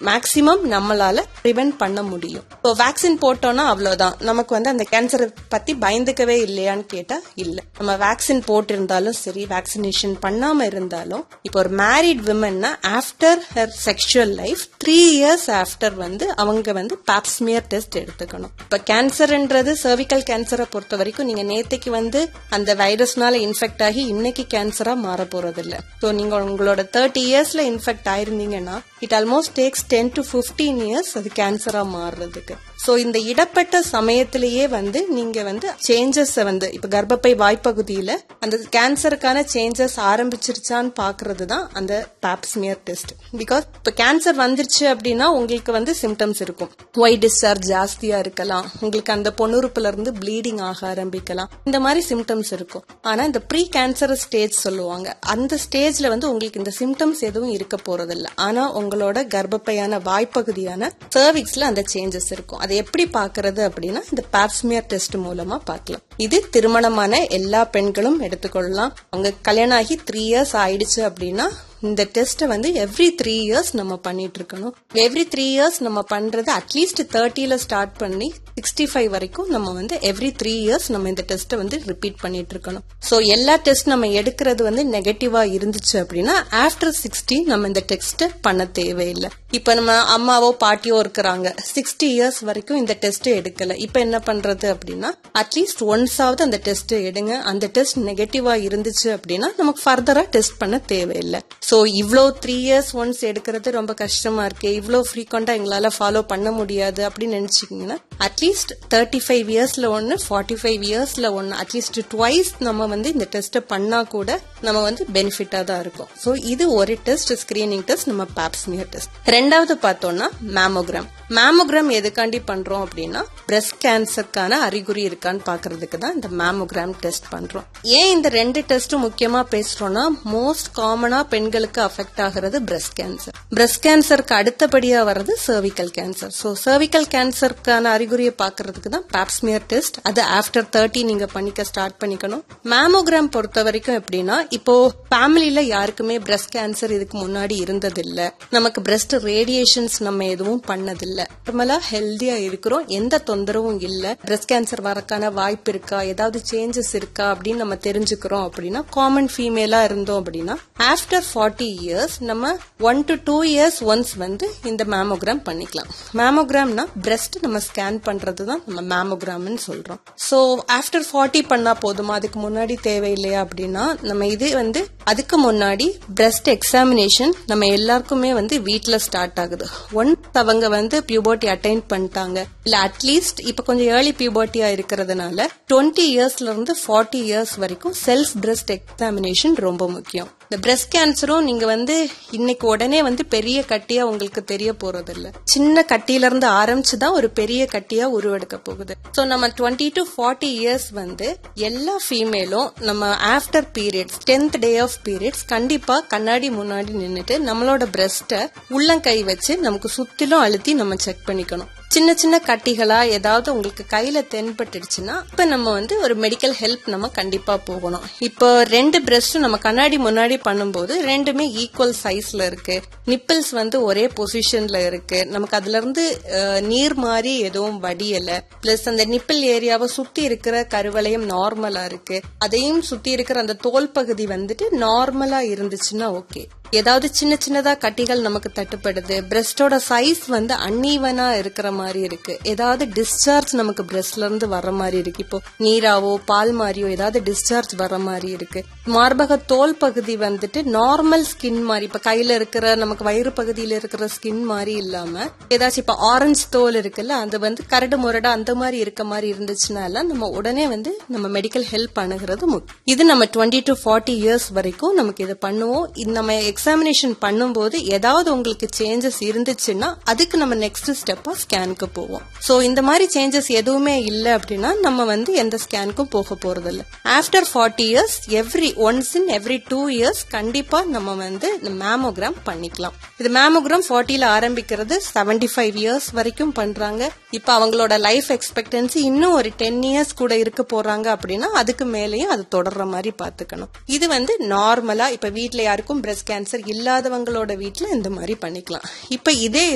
maximum நம்மளால prevent பண்ண முடியும் இப்போ வேக்சின் போட்டோம்னா அவ்வளவுதான் நமக்கு வந்து அந்த கேன்சரை பத்தி பயந்துக்கவே இல்லையான்னு கேட்டா இல்ல நம்ம வேக்சின் போட்டிருந்தாலும் சரி வேக்சினேஷன் பண்ணாம இருந்தாலும் இப்போ ஒரு மேரிட் விமன்னா after her sexual life three years after வந்து அவங்க வந்து பாப்ஸ்மியர் டெஸ்ட் எடுத்துக்கணும் இப்ப கேன்சர்ன்றது சர்விக்கல் கேன்சரை பொறுத்த வரைக்கும் நீங்க நேத்தைக்கு வந்து அந்த வைரஸ்னால இன்ஃபெக்ட் ஆகி இன்னைக்கு கேன்சரா மாற போறது இல்ல ஸோ நீங்க உங்களோட தேர்ட்டி இயர்ஸ்ல இன்ஃபெக்ட் ஆயிருந்தீங்கன்னா it almost takes ten to fifteen years அது கேன்சரா மாறுறதுக்கு ஸோ இந்த இடப்பட்ட சமயத்திலேயே வந்து நீங்க வந்து சேஞ்சஸ் வந்து இப்ப கர்ப்பப்பை வாய்ப்பகுதியில அந்த கேன்சருக்கான சேஞ்சஸ் ஆரம்பிச்சிருச்சான்னு பாக்குறது தான் அந்த பாப்ஸ்மியர் டெஸ்ட் பிகாஸ் இப்ப கேன்சர் வந்துருச்சு அப்படின்னா உங்களுக்கு வந்து சிம்டம்ஸ் இருக்கும் ஒயிட் டிஸ்சார்ஜ் ஜாஸ்தியா இருக்கலாம் உங்களுக்கு அந்த பொண்ணுறுப்புல இருந்து ப்ளீடிங் ஆக ஆரம்பிக்கலாம் இந்த மாதிரி சிம்டம்ஸ் இருக்கும் ஆனா இந்த ப்ரீ கேன்சர் ஸ்டேஜ் சொல்லுவாங்க அந்த ஸ்டேஜ்ல வந்து உங்களுக்கு இந்த சிம்டம்ஸ் எதுவும் இருக்க போறதில்ல ஆனா உங்களோட கர்ப்பப்பையான வாய்ப்பகுதியான சர்விக்ஸ்ல அந்த சேஞ்சஸ் இருக்கும் அதை எப்படி பாக்குறது அப்படின்னா இந்த பாப்ஸ்மியர் டெஸ்ட் மூலமா பார்க்கலாம் இது திருமணமான எல்லா பெண்களும் எடுத்துக்கொள்ளலாம் அவங்க கல்யாணம் ஆகி த்ரீ இயர்ஸ் ஆயிடுச்சு அப்படின்னா இந்த டெஸ்ட்டை வந்து எவ்ரி த்ரீ இயர்ஸ் நம்ம பண்ணிட்டு இருக்கணும் எவ்ரி த்ரீ இயர்ஸ் நம்ம பண்றது அட்லீஸ்ட் தேர்ட்டில ஸ்டார்ட் பண்ணி சிக்ஸ்டி ஃபைவ் வரைக்கும் நம்ம வந்து எவ்ரி த்ரீ இயர்ஸ் நம்ம இந்த டெஸ்ட்டை வந்து ரிப்பீட் பண்ணிட்டு இருக்கணும் ஸோ எல்லா டெஸ்ட் நம்ம எடுக்கிறது வந்து நெகட்டிவா இருந்துச்சு அப்படின்னா ஆஃப்டர் சிக்ஸ்டி நம்ம இந்த டெஸ்ட்டை பண்ண தேவையில்லை இப்ப நம்ம அம்மாவோ பாட்டியோ இருக்கிறாங்க சிக்ஸ்டி இயர்ஸ் வரைக்கும் இந்த டெஸ்ட் எடுக்கல இப்ப என்ன பண்றது அப்படின்னா அட்லீஸ்ட் ஒன்ஸாவது அந்த டெஸ்ட் எடுங்க அந்த டெஸ்ட் நெகட்டிவா இருந்துச்சு அப்படின்னா நமக்கு ஃபர்தரா டெஸ்ட் பண்ண தேவையில்லை ஸோ இவ்வளோ த்ரீ இயர்ஸ் ஒன்ஸ் எடுக்கிறது ரொம்ப கஷ்டமா இருக்கு இவ்வளோ ஃப்ரீக்வெண்டா எங்களால ஃபாலோ பண்ண முடியாது அப்படின்னு நினைச்சீங்கன்னா அட்லீஸ்ட் தேர்ட்டி ஃபைவ் இயர்ஸ்ல ஒன்னு ஃபார்ட்டி ஃபைவ் இயர்ஸ்ல ஒன்னு அட்லீஸ்ட் ட்வைஸ் நம்ம வந்து இந்த டெஸ்ட்டை பண்ணா கூட நம்ம வந்து பெனிஃபிட்டா தான் இருக்கும் ஸோ இது ஒரு டெஸ்ட் ஸ்கிரீனிங் டெஸ்ட் நம்ம பாப்ஸ்மியர் டெஸ்ட் ரெண்டாவது பார்த்தோம்னா மேமோகிராம் மேமோகிராம் எதுக்காண்டி பண்றோம் அப்படின்னா பிரஸ்ட் கேன்சருக்கான அறிகுறி இருக்கான்னு பாக்குறதுக்கு தான் இந்த மேமோகிராம் டெஸ்ட் பண்றோம் ஏன் இந்த ரெண்டு டெஸ்ட்டும் முக்கியமா பேசுறோம்னா மோஸ்ட் காமனா பெண்களுக்கு அஃபெக்ட் ஆகிறது பிரஸ்ட் கேன்சர் பிரஸ்ட் கேன்சருக்கு அடுத்தபடியா வர்றது சர்விக்கல் கேன்சர் ஸோ சர்விக்கல் கேன்சருக்கான அறிகுறியை பாக்குறதுக்கு தான் பாப்ஸ்மியர் டெஸ்ட் அது ஆஃப்டர் தேர்ட்டி நீங்க பண்ணிக்க ஸ்டார்ட் பண்ணிக்கணும் மேமோகிராம் பொறுத்த வரைக்கும் எப்படின்னா இப்போ ஃபேமிலியில யாருக்குமே பிரஸ்ட் கேன்சர் இதுக்கு முன்னாடி இருந்ததில்ல நமக்கு பிரஸ்ட் ரேடியேஷன்ஸ் நம்ம எதுவும் பண்ணதில்ல நார்மலா ஹெல்தியா இருக்கிறோம் எந்த தொந்தரவும் இல்ல பிரஸ்ட் கேன்சர் வரக்கான வாய்ப்பு இருக்கா ஏதாவது சேஞ்சஸ் இருக்கா அப்படின்னு நம்ம தெரிஞ்சுக்கிறோம் அப்படின்னா காமன் ஃபீமேலா இருந்தோம் அப்படின்னா ஆஃப்டர் ஃபார்ட்டி இயர்ஸ் நம்ம one to two years once வந்து இந்த மேமோகிராம் பண்ணிக்கலாம் மேமோகிராம்னா பிரஸ்ட் நம்ம ஸ்கேன் பண்றது தான் நம்ம மேமோகிராம்னு சொல்றோம் ஸோ ஆஃப்டர் ஃபார்ட்டி பண்ணா போதுமா அதுக்கு முன்னாடி தேவையில்லையா அப்படின்னா நம்ம இது வந்து அதுக்கு முன்னாடி பிரஸ்ட் எக்ஸாமினேஷன் நம்ம எல்லாருக்குமே வந்து வீட்ல ஸ்டார்ட் ஆகுது ஒன்ஸ் அவங்க வந்து பியூபர்ட்டி அட்டைன் பண்ணிட்டாங்க இல்ல அட்லீஸ்ட் இப்ப கொஞ்சம் ஏர்லி பியூபர்ட்டியா இருக்கிறதுனால டுவெண்ட்டி இயர்ஸ்ல இருந்து ஃபார்ட்டி இயர்ஸ் வரைக்கும் செல்ஃப் பிரஸ்ட் எக்ஸாமினேஷன் ரொம்ப முக்கியம் இந்த பிரஸ்ட் கேன்சரும் நீங்க வந்து இன்னைக்கு உடனே வந்து பெரிய கட்டியா உங்களுக்கு தெரிய போறது இல்ல சின்ன கட்டியில இருந்து ஆரம்பிச்சு தான் ஒரு பெரிய கட்டியா உருவெடுக்க போகுது சோ நம்ம டுவெண்ட்டி டு ஃபார்ட்டி இயர்ஸ் வந்து எல்லா ஃபீமேலும் நம்ம after periods tenth day of periods கண்டிப்பா கண்ணாடி முன்னாடி நின்னுட்டு நம்மளோட பிரஸ்ட உள்ளங்கை வச்சு நமக்கு சுத்திலும் அழுத்தி நம்ம செக் பண்ணிக்கணும் சின்ன சின்ன கட்டிகளா ஏதாவது உங்களுக்கு கையில தென்பட்டுடுச்சுன்னா இப்ப நம்ம வந்து ஒரு மெடிக்கல் ஹெல்ப் நம்ம கண்டிப்பா போகணும் இப்போ ரெண்டு பிரஸ்டும் நம்ம கண்ணாடி முன்னாடி பண்ணும்போது ரெண்டுமே ஈக்குவல் சைஸ்ல இருக்கு நிப்பிள்ஸ் வந்து ஒரே பொசிஷன்ல இருக்கு நமக்கு அதுல இருந்து அஹ், நீர் மாதிரி எதுவும் வடியல பிளஸ் அந்த நிப்பிள் ஏரியாவை சுத்தி இருக்கிற கருவளையம் நார்மலா இருக்கு அதையும் சுத்தி இருக்கிற அந்த தோல் பகுதி வந்துட்டு நார்மலா இருந்துச்சுன்னா ஓகே ஏதாவது சின்ன சின்னதா கட்டிகள் நமக்கு தட்டுப்படுது பிரஸ்டோட சைஸ் வந்து அன்ஈவனா இருக்கிற மாதிரி இருக்கு ஏதாவது டிஸ்சார்ஜ் நமக்கு பிரஸ்ட்ல இருந்து வர மாதிரி இருக்கு இப்போ நீராவோ பால் மாதிரியோ ஏதாவது டிஸ்சார்ஜ் வர மாதிரி இருக்கு மார்பக தோல் பகுதி வந்துட்டு நார்மல் ஸ்கின் மாதிரி இப்ப கையில இருக்கிற நமக்கு வயிறு பகுதியில இருக்கிற ஸ்கின் மாதிரி இல்லாம ஏதாச்சும் இப்ப ஆரஞ்சு தோல் இருக்குல்ல அது வந்து கரடு முரடா அந்த மாதிரி இருக்க மாதிரி இருந்துச்சுனால நம்ம உடனே வந்து நம்ம மெடிக்கல் ஹெல்ப் அணுகிறது முக்கியம் இது நம்ம டுவெண்ட்டி டு ஃபார்ட்டி இயர்ஸ் வரைக்கும் நமக்கு இதை பண்ணுவோம் இது நம்ம எக்ஸாமினேஷன் பண்ணும்போது ஏதாவது உங்களுக்கு சேஞ்சஸ் இருந்துச்சுன்னா அதுக்கு நம்ம நெக்ஸ்ட் ஸ்டெப்பா ஸ்கேனுக்கு போவோம் சோ இந்த மாதிரி சேஞ்சஸ் எதுவுமே இல்லை அப்படின்னா நம்ம வந்து எந்த ஸ்கேனுக்கும் போக போறது இல்ல after forty years every once in every two years கண்டிப்பா நம்ம வந்து மேமோகிராம் பண்ணிக்கலாம் இது மேமோகிராம் ஃபார்ட்டில ஆரம்பிக்கிறது செவன்டி ஃபைவ் இயர்ஸ் வரைக்கும் பண்றாங்க இப்ப அவங்களோட லைஃப் எக்ஸ்பெக்டன்சி இன்னும் ஒரு டென் இயர்ஸ் கூட இருக்க போறாங்க அப்படின்னா அதுக்கு மேலேயும் அது தொடர்ற மாதிரி பாத்துக்கணும் இது வந்து நார்மலா இப்ப வீட்ல யாருக்கும் பிரஸ்ட் கேன்சர் இல்லாதவங்களோட வீட்ல இந்த மாதிரி பண்ணிக்கலாம் இப்ப இதே